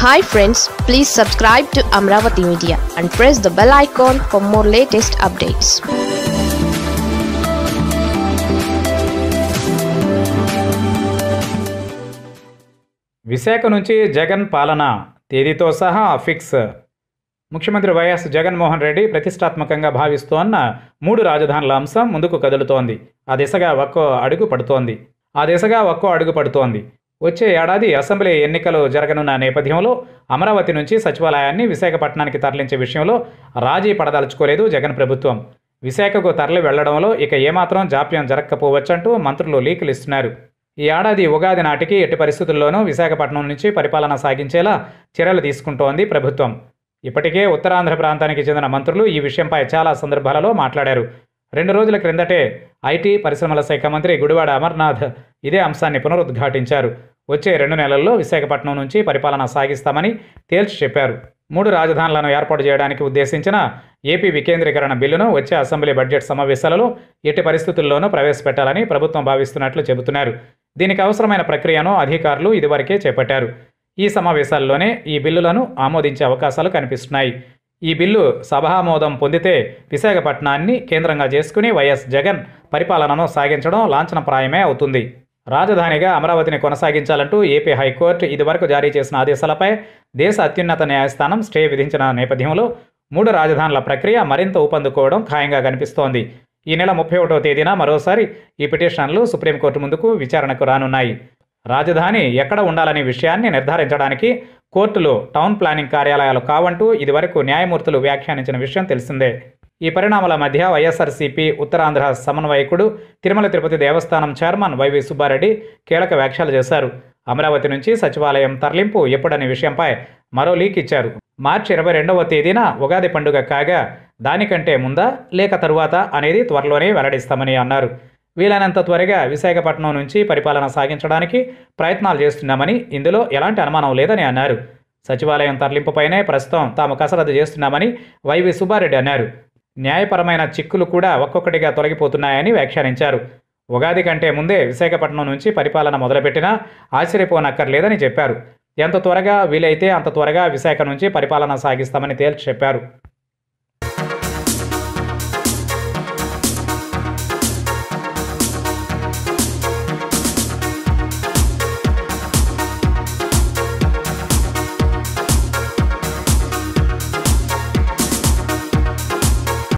hi friends please subscribe to Amaravati media and press the bell icon for more latest updates Visakha నుంచి జగన్ పాలన తేదీతో సహా fix ముఖ్యమంత్రి YS Jaganmohan Reddy ప్రతిష్టాత్మకంగా భావిస్తోన్న మూడు రాజధానుల అంశం ముందుకు కదులుతోంది ఆ దిశగా ఒక్కో అడుగు పడుతోంది ఆ దిశగా ఒక్కో అడుగు పడుతోంది వచ్చే ఏడాది అసెంబ్లీ ఎన్నికలు జరగనున్న నేపథ్యంలో అమరావతి నుంచి సచివాలయాన్ని విశాఖపట్నానికి తరలించే విషయంలో రాజీ పడదలుచుకోలేదు జగన్ ప్రభుత్వం విశాఖకు తరలి వెళ్లడంలో ఇక ఏమాత్రం జాప్యం జరగకపోవచ్చంటూ మంత్రులు లీకులు ఇస్తున్నారు ఈ ఏడాది ఉగాది నాటికి ఎట్టి పరిస్థితుల్లోనూ విశాఖపట్నం నుంచి పరిపాలన సాగించేలా చర్యలు తీసుకుంటోంది ప్రభుత్వం ఇప్పటికే ఉత్తరాంధ్ర ప్రాంతానికి చెందిన మంత్రులు ఈ విషయంపై చాలా సందర్భాలలో మాట్లాడారు రెండు రోజుల క్రిందటే ఐటీ పరిశ్రమల శాఖ మంత్రి గుడివాడ అమర్నాథ్ ఇదే అంశాన్ని పునరుద్ఘాటించారు వచ్చే రెండు నెలల్లో విశాఖపట్నం నుంచి పరిపాలన సాగిస్తామని తేల్చి చెప్పారు మూడు రాజధానులను ఏర్పాటు చేయడానికి ఉద్దేశించిన ఏపీ వికేంద్రీకరణ బిల్లును వచ్చే అసెంబ్లీ బడ్జెట్ సమావేశాలలో ఎట్టి పరిస్థితుల్లోనూ ప్రవేశపెట్టాలని ప్రభుత్వం భావిస్తున్నట్లు చెబుతున్నారు దీనికి అవసరమైన ప్రక్రియను అధికారులు ఇదివరకే చేపట్టారు ఈ సమావేశాల్లోనే ఈ బిల్లులను ఆమోదించే అవకాశాలు కనిపిస్తున్నాయి ఈ బిల్లు సభామోదం పొందితే విశాఖపట్నాన్ని కేంద్రంగా చేసుకుని వైఎస్ జగన్ పరిపాలనను సాగించడం లాంఛనప్రాయమే అవుతుంది రాజధానిగా అమరావతిని కొనసాగించాలంటూ ఏపీ హైకోర్టు ఇదివరకు జారీ చేసిన ఆదేశాలపై దేశ అత్యున్నత న్యాయస్థానం స్టే విధించిన నేపథ్యంలో మూడు రాజధానుల ప్రక్రియ మరింత ఊపందుకోవడం ఖాయంగా కనిపిస్తోంది ఈ నెల ముప్పై ఒకటో తేదీన మరోసారి ఈ పిటిషన్లు సుప్రీంకోర్టు ముందుకు విచారణకు రానున్నాయి రాజధాని ఎక్కడ ఉండాలనే విషయాన్ని నిర్ధారించడానికి కోర్టులు టౌన్ ప్లానింగ్ కార్యాలయాలు కావంటూ ఇదివరకు న్యాయమూర్తులు వ్యాఖ్యానించిన విషయం తెలిసిందే ఈ పరిణామాల మధ్య వైఎస్ఆర్సీపీ ఉత్తరాంధ్ర సమన్వయకుడు తిరుమల తిరుపతి దేవస్థానం చైర్మన్ వైవి సుబ్బారెడ్డి కీలక వ్యాఖ్యలు చేశారు అమరావతి నుంచి సచివాలయం తరలింపు ఎప్పుడనే విషయంపై మరో లీక్ ఇచ్చారు మార్చి ఇరవై రెండవ తేదీన ఉగాది పండుగ కాగా దానికంటే ముందా లేక తరువాత అనేది త్వరలోనే వెల్లడిస్తామని అన్నారు వీలైనంత త్వరగా విశాఖపట్నం నుంచి పరిపాలన సాగించడానికి ప్రయత్నాలు చేస్తున్నామని ఇందులో ఎలాంటి అనుమానం లేదని అన్నారు సచివాలయం తరలింపుపైనే ప్రస్తుతం తాము కసరత్తు చేస్తున్నామని వైవి సుబ్బారెడ్డి అన్నారు న్యాయపరమైన చిక్కులు కూడా ఒక్కొక్కటిగా తొలగిపోతున్నాయని వ్యాఖ్యానించారు ఉగాది కంటే ముందే విశాఖపట్నం నుంచి పరిపాలన మొదలుపెట్టినా ఆశ్చర్యపోనక్కర్లేదని చెప్పారు ఎంత త్వరగా వీలైతే అంత త్వరగా విశాఖ నుంచి పరిపాలన సాగిస్తామని తేల్చి చెప్పారు